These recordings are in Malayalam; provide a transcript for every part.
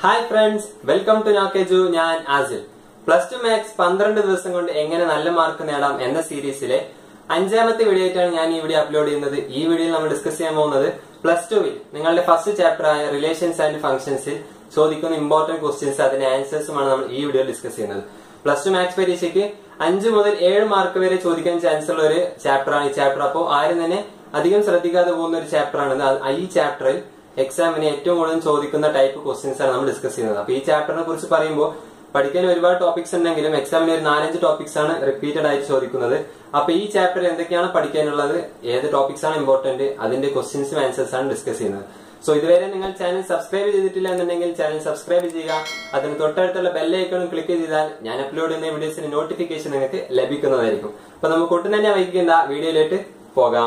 ഹായ് ഫ്രണ്ട്സ് വെൽക്കം ടു നാക്കേജു ഞാൻ ആസിൽ പ്ലസ് ടു മാത്സ് പന്ത്രണ്ട് ദിവസം കൊണ്ട് എങ്ങനെ നല്ല മാർക്ക് നേടാം എന്ന സീരീസിലെ അഞ്ചാമത്തെ വീഡിയോ ആയിട്ടാണ് ഞാൻ ഈ വീഡിയോ അപ്ലോഡ് ചെയ്യുന്നത് ഈ വീഡിയോയിൽ നമ്മൾ ഡിസ്കസ് ചെയ്യാൻ പോകുന്നത് പ്ലസ് ടുവിൽ നിങ്ങളുടെ ഫസ്റ്റ് ചാപ്റ്റർ ആയ റിലേഷൻസ് ആൻഡ് ഫംഗ്ഷൻസിൽ ചോദിക്കുന്ന ഇമ്പോർട്ടന്റ് ക്വസ്റ്റ്യൻസ് അതിന്റെ ആൻസേഴ്സുമാണ് നമ്മൾ ഈ വീഡിയോയിൽ ഡിസ്കസ് ചെയ്യുന്നത് പ്ലസ് ടു മാത്സ് പരീക്ഷയ്ക്ക് അഞ്ച് മുതൽ ഏഴ് മാർക്ക് വരെ ചോദിക്കാൻ ചാൻസ് ഉള്ള ഒരു ചാപ്റ്ററാണ് ഈ ചാപ്റ്റർ അപ്പോൾ ആരും തന്നെ അധികം ശ്രദ്ധിക്കാതെ പോകുന്ന ഒരു ചാപ്റ്ററാണ് ഈ ചാപ്റ്ററിൽ എക്സാമിന് ഏറ്റവും കൂടുതൽ ചോദിക്കുന്ന ടൈപ്പ് ക്വസ്റ്റ്യൻസ് ആണ് നമ്മൾ ഡിസ്കസ് ചെയ്യുന്നത് അപ്പൊ ഈ ചാപ്റ്ററിനെ കുറിച്ച് പറയുമ്പോൾ പഠിക്കാൻ ഒരുപാട് ടോപ്പിക്സ് ഉണ്ടെങ്കിലും എക്സാമിന് ഒരു നാലഞ്ച് ടോപ്പിക്സ് ആണ് റിപ്പീറ്റഡ് ആയിട്ട് ചോദിക്കുന്നത് അപ്പൊ ഈ ചാപ്റ്ററിൽ എന്തൊക്കെയാണ് പഠിക്കാനുള്ളത് ഏത് ടോപ്പിക്സ് ആണ് ഇമ്പോർട്ടന്റ് അതിന്റെ ക്വസ്റ്റ്യൻസും ആൻസേഴ്സ് ആണ് ഡിസ്കസ് ചെയ്യുന്നത് സോ ഇതുവരെ നിങ്ങൾ ചാനൽ സബ്സ്ക്രൈബ് ചെയ്തിട്ടില്ല എന്നുണ്ടെങ്കിൽ ചാനൽ സബ്സ്ക്രൈബ് ചെയ്യുക അതിന് തൊട്ടടുത്തുള്ള ബെല്ലൈക്കണും ക്ലിക്ക് ചെയ്താൽ ഞാൻ അപ്ലോഡ് ചെയ്യുന്ന വീഡിയോസിന്റെ നോട്ടിഫിക്കേഷൻ നിങ്ങൾക്ക് ലഭിക്കുന്നതായിരിക്കും അപ്പൊ നമുക്ക് ഒട്ടും തന്നെ വൈകിക്കേണ്ട വീഡിയോയിലേക്ക് പോകാം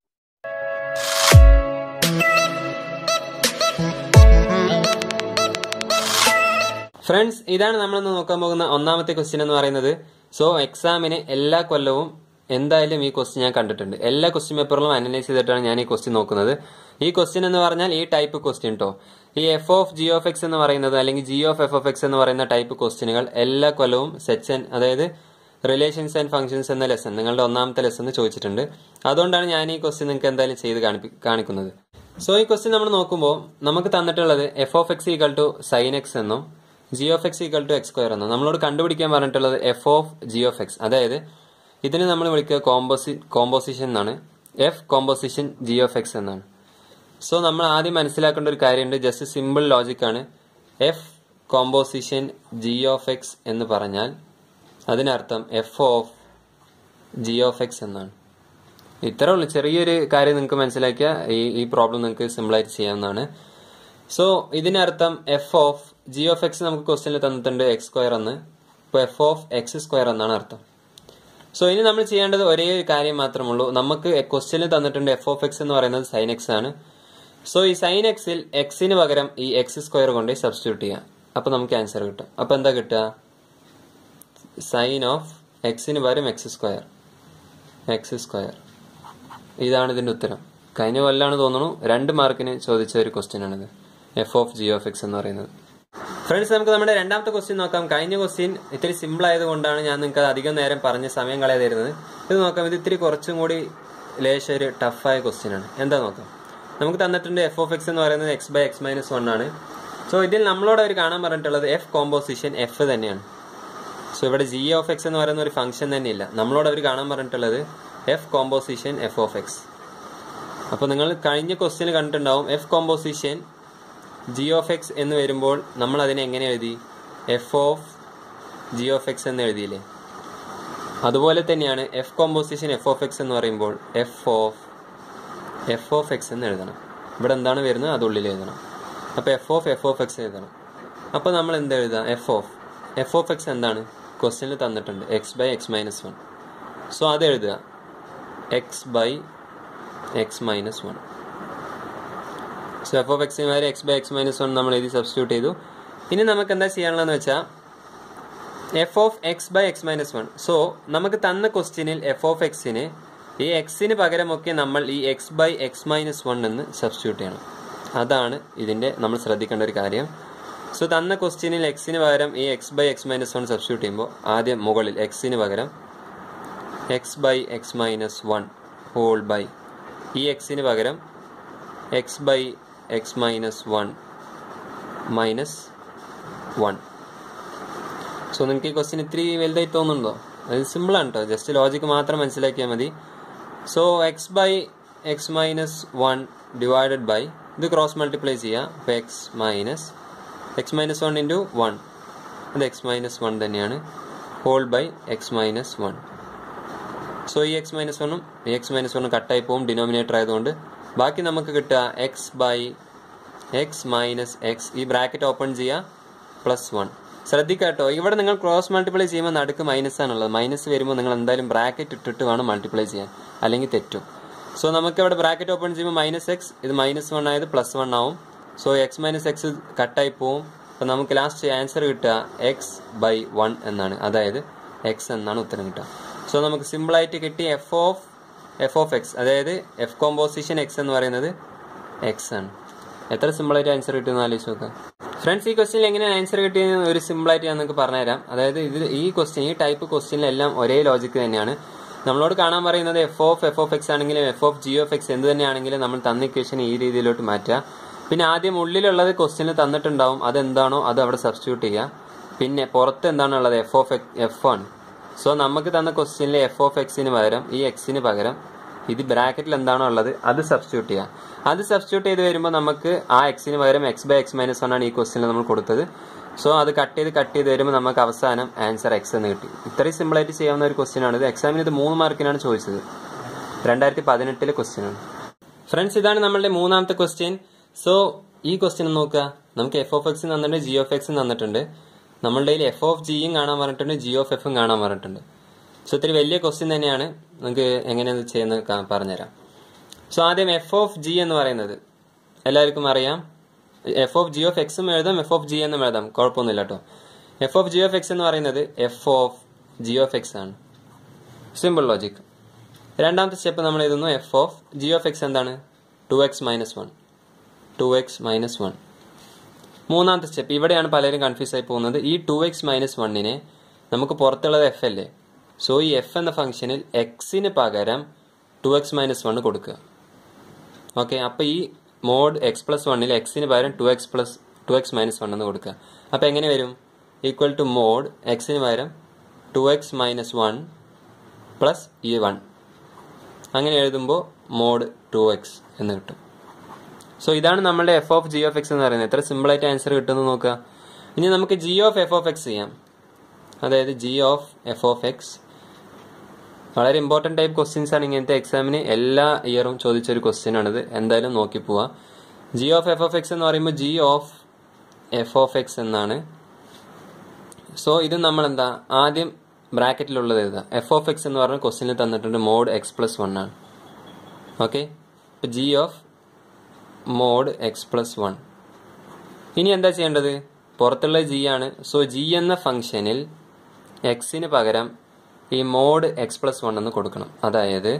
ഫ്രണ്ട്സ് ഇതാണ് നമ്മളിന്ന് നോക്കാൻ പോകുന്ന ഒന്നാമത്തെ ക്വസ്റ്റ്യൻ എന്ന് പറയുന്നത് സോ എക്സാമിന് എല്ലാ കൊല്ലവും എന്തായാലും ഈ ക്വസ്റ്റ്യൻ ഞാൻ കണ്ടിട്ടുണ്ട് എല്ലാ ക്വസ്റ്റ്യൻ പേപ്പറിലും അനലൈസ് ചെയ്തിട്ടാണ് ഞാൻ ഈ ക്വസ്റ്റ്യൻ നോക്കുന്നത് ഈ ക്വസ്റ്റ്യൻ എന്ന് പറഞ്ഞാൽ ഈ ടൈപ്പ് ക്വസ്റ്റ്യൻ കേട്ടോ ഈ f of g of x എന്ന് പറയുന്നത് അല്ലെങ്കിൽ g of f of x എന്ന് പറയുന്ന ടൈപ്പ് ക്വസ്റ്റ്യനുകൾ എല്ലാ കൊല്ലവും സെക്ഷൻ അതായത് റിലേഷൻസ് ആൻഡ് ഫംഗ്ഷൻസ് എന്ന ലെസൺ നിങ്ങളുടെ ഒന്നാമത്തെ ലെസൺ ചോദിച്ചിട്ടുണ്ട് അതുകൊണ്ടാണ് ഞാൻ ഈ ക്വസ്റ്റ്യൻ നിങ്ങൾക്ക് എന്തായാലും ചെയ്ത് കാണിപ്പി- കാണിക്കുന്നത് സോ ഈ ക്വസ്റ്റ്യൻ നമ്മൾ നോക്കുമ്പോൾ നമുക്ക് തന്നിട്ടുള്ളത് f of x equal to sine x എന്നും g of x equal to x square എന്നും നമ്മളോട് കണ്ടുപിടിക്കാൻ പറഞ്ഞിട്ടുള്ളത് f of g of x അതായത് ഇതിന് നമ്മൾ വിളിക്കുക കോമ്പോസി കോമ്പോസിഷൻ എന്നാണ് f composition g of x എന്നാണ് സോ നമ്മൾ ആദ്യം മനസ്സിലാക്കേണ്ട ഒരു കാര്യമുണ്ട് ജസ്റ്റ് സിമ്പിൾ ലോജിക് ആണ് f composition g of x എന്ന് പറഞ്ഞാൽ അതിനർത്ഥം f of g of x എന്നാണ് ഇത്രേ ഉള്ളൂ ചെറിയൊരു കാര്യം നിങ്ങൾക്ക് മനസ്സിലാക്കിയാൽ ഈ ഈ പ്രോബ്ലം നിങ്ങൾക്ക് സിമ്പിളായിട്ട് ചെയ്യാവുന്നതാണ് സോ ഇതിനർത്ഥം f of g of x നമുക്ക് ക്വസ്റ്റ്യനിൽ തന്നിട്ടുണ്ട് എക്സ് സ്ക്വയർ എന്ന് ഇപ്പോൾ എഫ് ഓഫ് എക്സ് സ്ക്വയർ എന്നാണ് അർത്ഥം സോ ഇനി നമ്മൾ ചെയ്യേണ്ടത് ഒരേ ഒരു കാര്യം മാത്രമേ ഉള്ളൂ നമുക്ക് ക്വസ്റ്റ്യനിൽ തന്നിട്ടുണ്ട് എഫ് ഓഫ് എക്സ് എന്ന് പറയുന്നത് സൈൻ എക്സ് ആണ് സോ ഈ സൈൻ എക്സിൽ എക്സിന് പകരം ഈ എക്സ് സ്ക്വയർ കൊണ്ട് സബ്സ്റ്റിറ്റ്യൂട്ട് ചെയ്യാം അപ്പൊ നമുക്ക് ആൻസർ കിട്ടും അപ്പൊ എന്താ കിട്ടുക സൈൻ ഓഫ് എക്സിന് പകരം എക്സ് സ്ക്വയർ എക്സ് സ്ക്വയർ ഇതാണ് ഇതിന്റെ ഉത്തരം കഴിഞ്ഞ കൊല്ലാണ് തോന്നുന്നു രണ്ട് മാർക്കിന് ചോദിച്ച ഒരു ക്വസ്റ്റ്യൻ ആണിത് f of g of x എന്ന് പറയുന്നത് ഫ്രണ്ട്സ് നമുക്ക് നമ്മുടെ രണ്ടാമത്തെ ക്വസ്റ്റ്യൻ നോക്കാം കഴിഞ്ഞ ക്വസ്റ്റ്യൻ ഇത്തിരി സിമ്പിൾ ആയതുകൊണ്ടാണ് ഞാൻ നിങ്ങൾക്ക് അധികം നേരം പറഞ്ഞ് സമയം കളയാതെ തരുന്നത് ഇത് നോക്കാം ഇത് ഇത്തിരി കുറച്ചും കൂടി ലേശം ഒരു ടഫായ ക്വസ്റ്റ്യൻ ആണ് എന്താ നോക്കാം നമുക്ക് തന്നിട്ടുണ്ട് എഫ് ഓഫ് എക്സ് എന്ന് പറയുന്നത് x by x minus one ആണ് സോ ഇതിൽ നമ്മളോട് അവർ കാണാൻ പറഞ്ഞിട്ടുള്ളത് എഫ് കോമ്പോസിഷൻ എഫ് തന്നെയാണ് സോ ഇവിടെ ജി ഓഫ് എക്സ് എന്ന് പറയുന്ന ഒരു ഫംഗ്ഷൻ തന്നെ ഇല്ല നമ്മളോട് അവർ കാണാൻ പറഞ്ഞിട്ടുള്ളത് f composition f of x അപ്പോൾ നിങ്ങൾ കഴിഞ്ഞ ക്വസ്റ്റ്യൻ കണ്ടിട്ടുണ്ടാവും f composition g of x എന്ന് വരുമ്പോൾ നമ്മൾ അതിനെ എങ്ങനെ എഴുതി f of g of x എന്ന് എഴുതിയില്ലേ അതുപോലെ തന്നെയാണ് f composition f of x എന്ന് പറയുമ്പോൾ f of f of x എന്ന് എഴുതണം ഇവിടെ എന്താണ് വരുന്നത് അത് ഉള്ളിൽ എഴുതണം അപ്പോൾ f of f of x എഴുതണം അപ്പോൾ നമ്മൾ എന്ത് എഴുതാം f of f of x എന്താണ് ക്വസ്റ്റ്യനിൽ തന്നിട്ടുണ്ട് x by x minus one so അത് എഴുതുക x by x minus one so f of എക്സിന് വരെ x by x minus one നമ്മൾ എഴുതി സബ്സ്റ്റിറ്റ്യൂട്ട് ചെയ്തു ഇനി നമുക്ക് എന്താ ചെയ്യാനുള്ളതെന്ന് വെച്ചാൽ f of x by x minus one so നമുക്ക് തന്ന ക്വസ്റ്റ്യനിൽ എഫ് ഓഫ് എക്സിന് ഈ എക്സിന് പകരമൊക്കെ നമ്മൾ ഈ x by x minus one എന്ന് സബ്സ്റ്റിറ്റ്യൂട്ട് ചെയ്യണം അതാണ് ഇതിന്റെ നമ്മൾ ശ്രദ്ധിക്കേണ്ട ഒരു കാര്യം സോ തന്ന ക്വസ്റ്റ്യനിൽ എക്സിന് പകരം ഈ x by x minus one substitute ചെയ്യുമ്പോൾ ആദ്യം മുകളിൽ എക്സിന് പകരം x by x minus one whole by ഈ എക്സിന് പകരം x by x minus one minus one so നിങ്ങൾക്ക് ഈ ക്വസ്റ്റ്യൻ ഇത്തിരി വലുതായി തോന്നുന്നുണ്ടോ അത് സിമ്പിളാണ് കേട്ടോ ജസ്റ്റ് ലോജിക്ക് മാത്രം മനസ്സിലാക്കിയാൽ മതി so x by x minus one divided by ഇത് ക്രോസ് മൾട്ടിപ്ലൈ ചെയ്യുക അപ്പോൾ x minus x minus one into one അത് എക്സ് മൈനസ് വൺ തന്നെയാണ് whole by x minus one so ഈ എക്സ് മൈനസ് വണ്ണും ഈ എക്സ് മൈനസ് വണ്ണും കട്ടായി പോകും ഡിനോമിനേറ്റർ ആയതുകൊണ്ട് ബാക്കി നമുക്ക് കിട്ടുക x by x minus x ഈ ബ്രാക്കറ്റ് ഓപ്പൺ ചെയ്യുക പ്ലസ് വൺ ശ്രദ്ധിക്കുക കേട്ടോ ഇവിടെ നിങ്ങൾ ക്രോസ് മൾട്ടിപ്ലൈ ചെയ്യുമ്പോൾ നടുക്ക് മൈനസ് ആണുള്ളത് മൈനസ് വരുമ്പോൾ നിങ്ങൾ എന്തായാലും ബ്രാക്കറ്റ് ഇട്ടിട്ട് വേണം മൾട്ടിപ്ലൈ ചെയ്യാൻ അല്ലെങ്കിൽ തെറ്റും സോ നമുക്ക് ഇവിടെ ബ്രാക്കറ്റ് ഓപ്പൺ ചെയ്യുമ്പോൾ മൈനസ് എക്സ് ഇത് മൈനസ് വൺ ആയത് പ്ലസ് വൺ ആവും സോ എക്സ് മൈനസ് എക്സ് കട്ടായി പോവും അപ്പോൾ നമുക്ക് ലാസ്റ്റ് ആൻസർ കിട്ടുക എക്സ് ബൈ വൺ എന്നാണ് അതായത് എക്സ് എന്നാണ് ഉത്തരം കിട്ടുക സോ നമുക്ക് സിമ്പിളായിട്ട് കിട്ടി f of f of x അതായത് എഫ് കോമ്പോസിഷൻ എക്സ് എന്ന് പറയുന്നത് എക്സ് ആണ് എത്ര സിമ്പിളായിട്ട് ആൻസർ കിട്ടുമെന്ന് ആലോചിച്ച് നോക്കാം ഫ്രണ്ട്സ് ഈ ക്വസ്റ്റ്യനിൽ എങ്ങനെ ആൻസർ കിട്ടിയെന്ന് ഒരു സിമ്പിൾ ആയിട്ട് ഞാൻ നിങ്ങൾക്ക് പറഞ്ഞുതരാം അതായത് ഇത് ഈ ക്വസ്റ്റ്യൻ ഈ ടൈപ്പ് ക്വസ്റ്റ്യനിലെല്ലാം ഒരേ ലോജിക്ക് തന്നെയാണ് നമ്മളോട് കാണാൻ പറയുന്നത് f of f of x ആണെങ്കിലും f of g of x എന്ത് തന്നെയാണെങ്കിലും നമ്മൾ തന്ന ഇക്വേഷൻ ഈ രീതിയിലോട്ട് മാറ്റുക പിന്നെ ആദ്യം ഉള്ളിലുള്ളത് ക്വസ്റ്റ്യനിൽ തന്നിട്ടുണ്ടാവും അതെന്താണോ അത് അവിടെ സബ്സ്റ്റിറ്റ്യൂട്ട് ചെയ്യുക പിന്നെ പുറത്ത് എന്താണുള്ളത് f of f one so നമുക്ക് തന്ന ക്വസ്റ്റ്യനിൽ എഫ് ഓഫ് എക്സിന് പകരം ഈ എക്സിന് പകരം ഇത് ബ്രാക്കറ്റിൽ എന്താണോ ഉള്ളത് അത് സബ്സ്റ്റിറ്റ്യൂട്ട് ചെയ്യുക അത് സബ്സ്റ്റിറ്റ്യൂട്ട് ചെയ്ത് വരുമ്പോൾ നമുക്ക് ആ എക്സിന് പകരം x by x minus one ആണ് ഈ ക്വസ്റ്റ്യനിൽ നമ്മൾ കൊടുത്തത് സോ അത് കട്ട് ചെയ്ത് കട്ട് ചെയ്ത് വരുമ്പോൾ നമുക്ക് അവസാനം ആൻസർ എക്സ് എന്ന് കിട്ടി ഇത്രയും സിമ്പിൾ ആയിട്ട് ചെയ്യാവുന്ന ഒരു ക്വസ്റ്റ്യൻ ആണ് ഇത് എക്സാമിന് ഇത് മൂന്ന് മാർക്കിനാണ് ചോദിച്ചത് രണ്ടായിരത്തി പതിനെട്ടിലെ ക്വസ്റ്റ്യൻ ആണ് ഫ്രണ്ട്സ് ഇതാണ് നമ്മളുടെ മൂന്നാമത്തെ ക്വസ്റ്റ്യൻ സോ ഈ ക്വസ്റ്റ്യൻ നോക്കുക നമുക്ക് എഫ് ഓഫ് എക്സ് തന്നിട്ടുണ്ട് ജി ഓഫ് എക്സ് തന്നിട്ടുണ്ട് നമ്മളുടെ കയ്യിൽ എഫ് ഓഫ് ജിയും കാണാൻ പറഞ്ഞിട്ടുണ്ട് ജി ഓഫ് എഫും കാണാൻ പറഞ്ഞിട്ടുണ്ട് സോ ഇത്തിരി വലിയ ക്വസ്റ്റ്യൻ തന്നെയാണ് നമുക്ക് എങ്ങനെയാണ് ചെയ്യുന്നത് കാ- പറഞ്ഞുതരാം സോ ആദ്യം എഫ് ഓഫ് ജി എന്ന് പറയുന്നത് എല്ലാവർക്കും അറിയാം എഫ് ഓഫ് ജി ഓഫ് എക്സും എഴുതാം എഫ് ഓഫ് ജി എന്നും എഴുതാം കുഴപ്പമൊന്നുമില്ല കേട്ടോ f of g of x എന്ന് പറയുന്നത് f of g of x ആണ് സിമ്പിൾ ലോജിക് രണ്ടാമത്തെ സ്റ്റെപ്പ് നമ്മൾ എഴുതുന്നു f of g of x എന്താണ് two x minus one two x minus one മൂന്നാമത്തെ സ്റ്റെപ്പ് ഇവിടെയാണ് പലരും കൺഫ്യൂസ് ആയി പോകുന്നത് ഈ ടു എക്സ് മൈനസ് വണ്ണിനെ നമുക്ക് പുറത്തുള്ളത് എഫ് അല്ലേ സോ ഈ എഫ് എന്ന ഫംഗ്ഷനിൽ എക്സിന് പകരം ടു എക്സ് മൈനസ് വൺ കൊടുക്കുക ഓക്കെ അപ്പോൾ ഈ മോഡ് എക്സ് പ്ലസ് വണ്ണിൽ എക്സിന് പകരം two x plus two x minus one എന്ന് കൊടുക്കുക അപ്പോൾ എങ്ങനെ വരും ഈക്വൽ ടു മോഡ് എക്സിന് പകരം two x minus one plus ഈ വൺ അങ്ങനെ എഴുതുമ്പോൾ മോഡ് ടു എക്സ് എന്ന് കിട്ടും സോ ഇതാണ് നമ്മളുടെ f of g of x എന്ന് പറയുന്നത് എത്ര സിമ്പിൾ ആയിട്ട് ആൻസർ കിട്ടുമെന്ന് നോക്കുക ഇനി നമുക്ക് g of f of x ചെയ്യാം അതായത് g of f of x വളരെ ഇമ്പോർട്ടൻറ്റ് ടൈപ്പ് ക്വസ്റ്റ്യൻസ് ആണ് ഇങ്ങനത്തെ എക്സാമിന് എല്ലാ ഇയറും ചോദിച്ചൊരു ക്വസ്റ്റ്യൻ ആണിത് എന്തായാലും നോക്കി പോവാ g of f of x എന്ന് പറയുമ്പോൾ g of f of x എന്നാണ് സോ ഇത് നമ്മൾ എന്താ ആദ്യം ബ്രാക്കറ്റിലുള്ളത് എഴുതാം എഫ് ഓഫ് എക്സ് എന്ന് പറഞ്ഞ ക്വസ്റ്റ്യനിൽ തന്നിട്ടുണ്ട് മോഡ് എക്സ് പ്ലസ് വൺ ആണ് ഓക്കെ ഇപ്പം g of mod x plus one ഇനി എന്താ ചെയ്യേണ്ടത് പുറത്തുള്ള ജി ആണ് സോ ജി എന്ന ഫംഗ്ഷനിൽ എക്സിന് പകരം ഈ മോഡ് എക്സ് പ്ലസ് വൺ എന്ന് കൊടുക്കണം അതായത്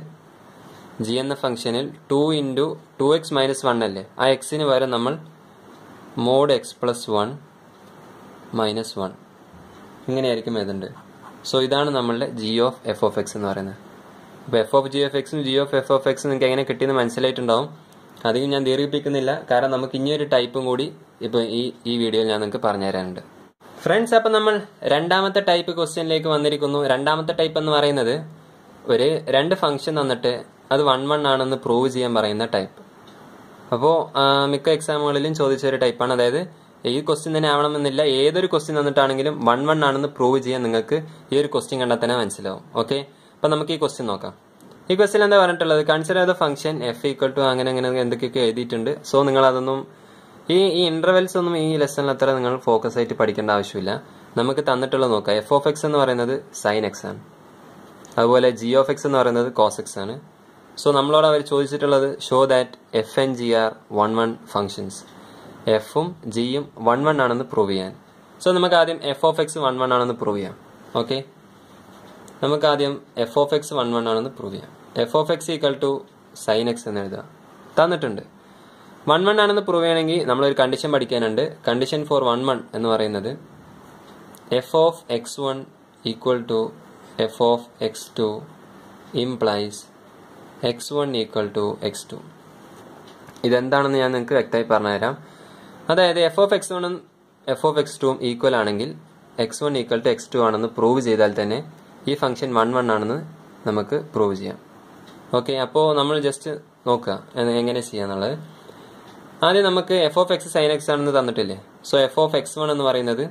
ജി എന്ന ഫംഗ്ഷനിൽ two into two x minus one അല്ലേ ആ എക്സിന് പകരം നമ്മൾ mod x plus one minus one ഇങ്ങനെയായിരിക്കും എഴുതേണ്ടത് സോ ഇതാണ് നമ്മളുടെ g of f of x എന്ന് പറയുന്നത് അപ്പോൾ എഫ് ഓഫ് ജി എഫ് എക്സും ജി ഓഫ് എഫ് ഓഫ് എക്സും നിങ്ങൾക്ക് എങ്ങനെ കിട്ടിയെന്ന് മനസ്സിലായിട്ടുണ്ടാവും അധികം ഞാൻ ദീർഘിപ്പിക്കുന്നില്ല കാരണം നമുക്ക് ഇനിയൊരു ടൈപ്പും കൂടി ഇപ്പോൾ ഈ ഈ വീഡിയോയിൽ ഞാൻ നിങ്ങൾക്ക് പറഞ്ഞു തരാനുണ്ട് ഫ്രണ്ട്സ് അപ്പം നമ്മൾ രണ്ടാമത്തെ ടൈപ്പ് ക്വസ്റ്റ്യനിലേക്ക് വന്നിരിക്കുന്നു രണ്ടാമത്തെ ടൈപ്പ് എന്ന് പറയുന്നത് ഒരു രണ്ട് ഫംഗ്ഷൻ തന്നിട്ട് അത് വൺ വൺ ആണെന്ന് പ്രൂവ് ചെയ്യാൻ പറയുന്ന ടൈപ്പ് അപ്പോൾ മിക്ക എക്സാമുകളിലും ചോദിച്ച ഒരു ടൈപ്പാണ് അതായത് ഈ ക്വസ്റ്റ്യൻ തന്നെ ആവണമെന്നില്ല ഏതൊരു ക്വസ്റ്റ്യൻ തന്നിട്ടാണെങ്കിലും വൺ വൺ ആണെന്ന് പ്രൂവ് ചെയ്യാൻ നിങ്ങൾക്ക് ഈ ഒരു ക്വസ്റ്റ്യൻ കണ്ടാൽ തന്നെ മനസ്സിലാവും ഓക്കെ അപ്പം നമുക്ക് ഈ ക്വസ്റ്റ്യൻ നോക്കാം ഈ ക്വസ്റ്റ്യൻ എന്താ പറഞ്ഞിട്ടുള്ളത് consider the function f equal to അങ്ങനെ അങ്ങനെ എന്തൊക്കെയൊക്കെ എഴുതിയിട്ടുണ്ട് സോ നിങ്ങൾ അതൊന്നും ഈ ഈ ഇന്റർവെൽസ് ഒന്നും ഈ ലെസണിൽ അത്ര നിങ്ങൾ ഫോക്കസ് ആയിട്ട് പഠിക്കേണ്ട ആവശ്യമില്ല നമുക്ക് തന്നിട്ടുള്ളത് നോക്കാം എഫ് ഓഫ് എക്സ് എന്ന് പറയുന്നത് സൈൻ എക്സ് ആണ് അതുപോലെ ജി ഓഫ് എക്സ് എന്ന് പറയുന്നത് കോസ് എക്സ് ആണ് സോ നമ്മളോട് അവർ ചോദിച്ചിട്ടുള്ളത് show that f and g are one one functions എഫും ജിയും വൺ വൺ ആണെന്ന് പ്രൂവ് ചെയ്യാൻ സോ നമുക്ക് ആദ്യം f of x one one ആണെന്ന് പ്രൂവ് ചെയ്യാം ഓക്കെ നമുക്ക് ആദ്യം f of x one one ആണെന്ന് പ്രൂവ് ചെയ്യാം f of x equal to sine x എന്ന് എഴുതുക തന്നിട്ടുണ്ട് വൺ വൺ ആണെന്ന് പ്രൂവ് ചെയ്യണമെങ്കിൽ നമ്മളൊരു കണ്ടീഷൻ പഠിക്കാനുണ്ട് കണ്ടീഷൻ ഫോർ വൺ വൺ എന്ന് പറയുന്നത് f of x one equal to f of x two implies x one equal to x two ഇതെന്താണെന്ന് ഞാൻ നിങ്ങൾക്ക് വ്യക്തമായി പറഞ്ഞുതരാം അതായത് എഫ് ഓഫ് എക്സ് വണ്ണും എഫ് ഓഫ് എക്സ് ടുവും ഈക്വൽ ആണെങ്കിൽ x one equal to x two ആണെന്ന് പ്രൂവ് ചെയ്താൽ തന്നെ ഈ ഫംഗ്ഷൻ വൺ വൺ ആണെന്ന് നമുക്ക് പ്രൂവ് ചെയ്യാം ഓക്കെ അപ്പോൾ നമ്മൾ ജസ്റ്റ് നോക്കുക എ- എങ്ങനെ ചെയ്യാന്നുള്ളത് ആദ്യം നമുക്ക് f of x sine x ആണെന്ന് തന്നിട്ടില്ലേ so f of x one എന്ന് പറയുന്നത്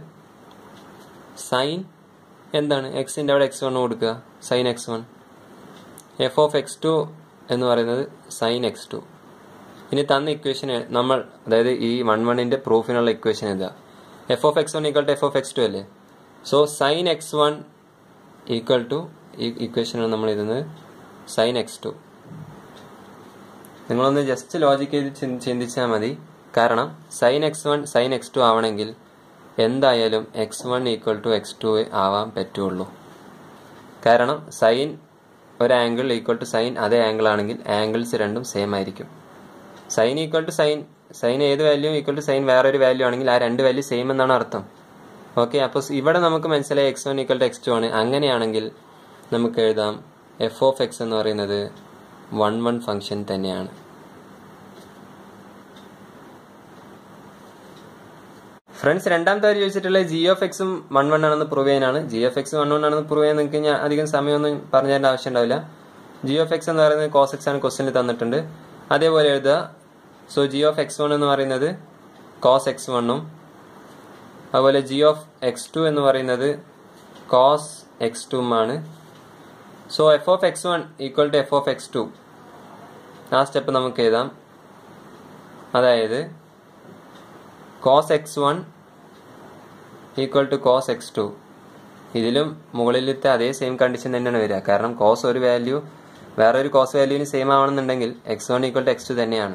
സൈൻ എന്താണ് എക്സിൻ്റെ അവിടെ എക്സ് വൺ കൊടുക്കുക sine x one f of x two എന്ന് പറയുന്നത് സൈൻ എക്സ് ടു ഇനി തന്ന ഇക്വേഷൻ നമ്മൾ അതായത് ഈ വൺ വണ്ണിന്റെ പ്രൂഫിനുള്ള ഇക്വേഷൻ എഴുതുക f of x one equal to f of x two അല്ലേ so sine x one equal to ഈ ഇക്വേഷനാണ് നമ്മൾ എഴുതുന്നത് സൈൻ എക്സ് ടു നിങ്ങളൊന്ന് ജസ്റ്റ് ലോജിക്ക് ചെയ്ത് ചിന്തി- ചിന്തിച്ചാൽ മതി കാരണം sine x one sine x two ആവണമെങ്കിൽ എന്തായാലും x one equal to x two ആവാൻ പറ്റുള്ളൂ കാരണം സൈൻ ഒരു ആംഗിൾ ഈക്വൽ ടു സൈൻ അതേ ആംഗിൾ ആണെങ്കിൽ ആംഗിൾസ് രണ്ടും സെയിം ആയിരിക്കും sign equal to sine sine ഏത് വാല്യൂ ഈക്വൽ ടു സൈൻ വേറൊരു വാല്യൂ ആണെങ്കിൽ ആ രണ്ട് വാല്യൂ സെയിം എന്നാണ് അർത്ഥം ഓക്കെ അപ്പോൾ ഇവിടെ നമുക്ക് മനസ്സിലായി x one equal to x two ആണ് അങ്ങനെയാണെങ്കിൽ നമുക്ക് എഴുതാം എഫ് ഓഫ് എക്സ് എന്ന് പറയുന്നത് വൺ വൺ ഫംഗ്ഷൻ തന്നെയാണ് ഫ്രണ്ട്സ് രണ്ടാമത്തെ കാര്യം ചോദിച്ചിട്ടുള്ള ജി ഓഫ് എക്സും വൺ വൺ ആണെന്ന് പ്രൂവ് ചെയ്യാനാണ് g of x one one ആണെന്ന് പ്രൂവ് ചെയ്യാൻ നിങ്ങൾക്ക് ഞാൻ അധികം സമയമൊന്നും പറഞ്ഞു തരേണ്ട ആവശ്യം ഉണ്ടാവില്ല ജി ഓഫ് എക്സ് എന്ന് പറയുന്നത് കോസ് എക്സ് ആണ് ക്വസ്റ്റനിൽ തന്നിട്ടുണ്ട് അതേപോലെ എഴുതുക so g of x one എന്ന് പറയുന്നത് കോസ് എക്സ് വണ്ണും അതുപോലെ ജി ഓഫ് എക്സ് ടു എന്ന് പറയുന്നത് കോസ് എക്സ് ടുമാണ് so f of x one equal to f of x two ആ സ്റ്റെപ്പ് നമുക്ക് എഴുതാം അതായത് cos x one equal to cos x two ഇതിലും മുകളിലത്തെ അതേ സെയിം കണ്ടീഷൻ തന്നെയാണ് വരിക കാരണം കോസ് ഒരു വാല്യൂ വേറൊരു കോസ് വാല്യൂവിന് സെയിം ആവണമെന്നുണ്ടെങ്കിൽ x one equal to x two തന്നെയാണ്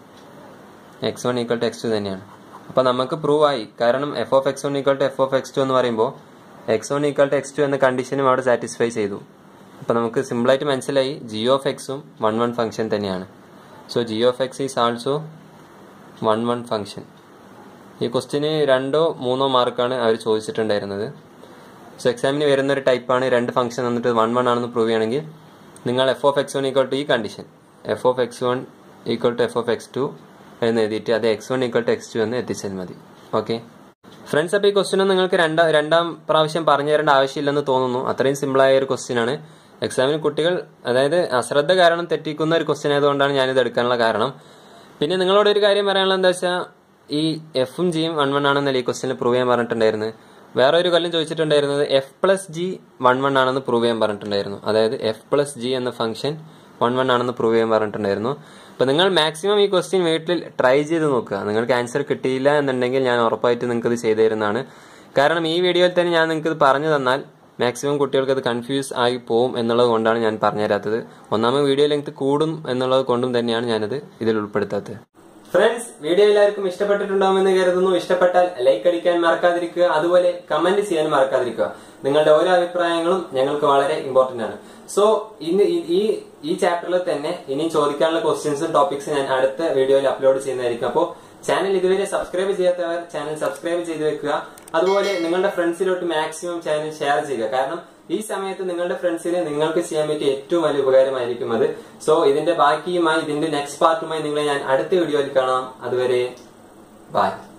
x one equal to x two തന്നെയാണ് അപ്പൊ നമുക്ക് പ്രൂവ് ആയി കാരണം f of x one equal to f of x two എന്ന് പറയുമ്പോൾ x one equal to x two എന്ന കണ്ടീഷനും അവിടെ സാറ്റിസ്ഫൈ ചെയ്തു അപ്പൊ നമുക്ക് സിമ്പിളായിട്ട് മനസ്സിലായി ജി ഓഫ് എക്സും വൺ വൺ ഫംഗ്ഷൻ തന്നെയാണ് so g of x is also one one function ഈ ക്വസ്റ്റിന് രണ്ടോ മൂന്നോ മാർക്കാണ് അവർ ചോദിച്ചിട്ടുണ്ടായിരുന്നത് സോ എക്സാമിന് വരുന്ന ഒരു ടൈപ്പാണ് രണ്ട് ഫംഗ്ഷൻ വന്നിട്ട് വൺ വൺ ആണെന്ന് പ്രൂവ് ചെയ്യണമെങ്കിൽ നിങ്ങൾ f of x one equal to ഈ condition f of x one equal to f of x two എന്ന് എഴുതിയിട്ട് അത് x one equal to x two എന്ന് എത്തിച്ചാൽ മതി ഓക്കെ ഫ്രണ്ട്സ് അപ്പോൾ ഈ ക്വസ്റ്റ്യൻ നിങ്ങൾക്ക് രണ്ടാം രണ്ടാം പ്രാവശ്യം പറഞ്ഞു തരേണ്ട ആവശ്യമില്ലെന്ന് തോന്നുന്നു അത്രയും സിമ്പിളായ ഒരു ക്വസ്റ്റ്യൻ ആണ് എക്സാമിന് കുട്ടികൾ അതായത് അശ്രദ്ധ കാരണം തെറ്റിക്കുന്ന ഒരു ക്വസ്റ്റ്യൻ ആയതുകൊണ്ടാണ് ഞാനിത് എടുക്കാനുള്ള കാരണം പിന്നെ നിങ്ങളോട് ഒരു കാര്യം പറയാനുള്ളത് എന്താ വെച്ചാൽ ഈ എഫും ജിയും വൺ വൺ ആണെന്നല്ലേ ഈ ക്വസ്റ്റ്യനിൽ പ്രൂവ് ചെയ്യാൻ പറഞ്ഞിട്ടുണ്ടായിരുന്നു വേറെ ഒരു കൊല്ലം ചോദിച്ചിട്ടുണ്ടായിരുന്നത് f plus g one one ആണെന്ന് പ്രൂവ് ചെയ്യാൻ പറഞ്ഞിട്ടുണ്ടായിരുന്നു അതായത് എഫ് പ്ലസ് ജി എന്ന ഫംഗ്ഷൻ വൺ വൺ ആണെന്ന് പ്രൂവ് ചെയ്യാൻ പറഞ്ഞിട്ടുണ്ടായിരുന്നു അപ്പൊ നിങ്ങൾ മാക്സിമം ഈ ക്വസ്റ്റ്യൻ വീട്ടിൽ ട്രൈ ചെയ്ത് നോക്കുക നിങ്ങൾക്ക് ആൻസർ കിട്ടിയില്ല എന്നുണ്ടെങ്കിൽ ഞാൻ ഉറപ്പായിട്ട് നിങ്ങൾക്ക് ഇത് ചെയ്തു തരുന്നതാണ് കാരണം ഈ വീഡിയോയിൽ തന്നെ ഞാൻ നിങ്ങൾക്ക് ഇത് പറഞ്ഞു തന്നാൽ മാക്സിമം കുട്ടികൾക്ക് അത് കൺഫ്യൂസ് ആയി പോവും എന്നുള്ളത് കൊണ്ടാണ് ഞാൻ പറഞ്ഞു തരാത്തത് ഒന്നാമത് വീഡിയോ ലെങ്ത് കൂടും എന്നുള്ളത് കൊണ്ടും തന്നെയാണ് ഞാനത് ഇതിൽ ഉൾപ്പെടുത്താത്തത് ഫ്രണ്ട്സ് വീഡിയോ എല്ലാവർക്കും ഇഷ്ടപ്പെട്ടിട്ടുണ്ടാവുമെന്ന് കരുതുന്നു ഇഷ്ടപ്പെട്ടാൽ ലൈക്ക് അടിക്കാൻ മറക്കാതിരിക്കുക അതുപോലെ കമന്റ് ചെയ്യാൻ മറക്കാതിരിക്കുക നിങ്ങളുടെ ഓരോ അഭിപ്രായങ്ങളും ഞങ്ങൾക്ക് വളരെ ഇമ്പോർട്ടന്റ് ആണ് സോ ഇന്ന് ഈ- ഈ ഈ ചാപ്റ്ററിൽ തന്നെ ഇനി ചോദിക്കാനുള്ള ക്വസ്റ്റ്യൻസും ടോപ്പിക്സും ഞാൻ അടുത്ത വീഡിയോയിൽ അപ്ലോഡ് ചെയ്യുന്നതായിരിക്കും അപ്പോൾ ചാനൽ ഇതുവരെ സബ്സ്ക്രൈബ് ചെയ്യാത്തവർ ചാനൽ സബ്സ്ക്രൈബ് ചെയ്ത് വെക്കുക അതുപോലെ നിങ്ങളുടെ ഫ്രണ്ട്സിലോട്ട് മാക്സിമം ചാനൽ ഷെയർ ചെയ്യുക കാരണം ഈ സമയത്ത് നിങ്ങളുടെ ഫ്രണ്ട്സിന് നിങ്ങൾക്ക് ചെയ്യാൻ പറ്റിയ ഏറ്റവും വലിയ ഉപകാരമായിരിക്കും അത് സോ ഇതിന്റെ ബാക്കിയുമായി ഇതിന്റെ നെക്സ്റ്റ് പാർട്ടുമായി നിങ്ങളെ ഞാൻ അടുത്ത വീഡിയോയിൽ കാണാം അതുവരെ ബൈ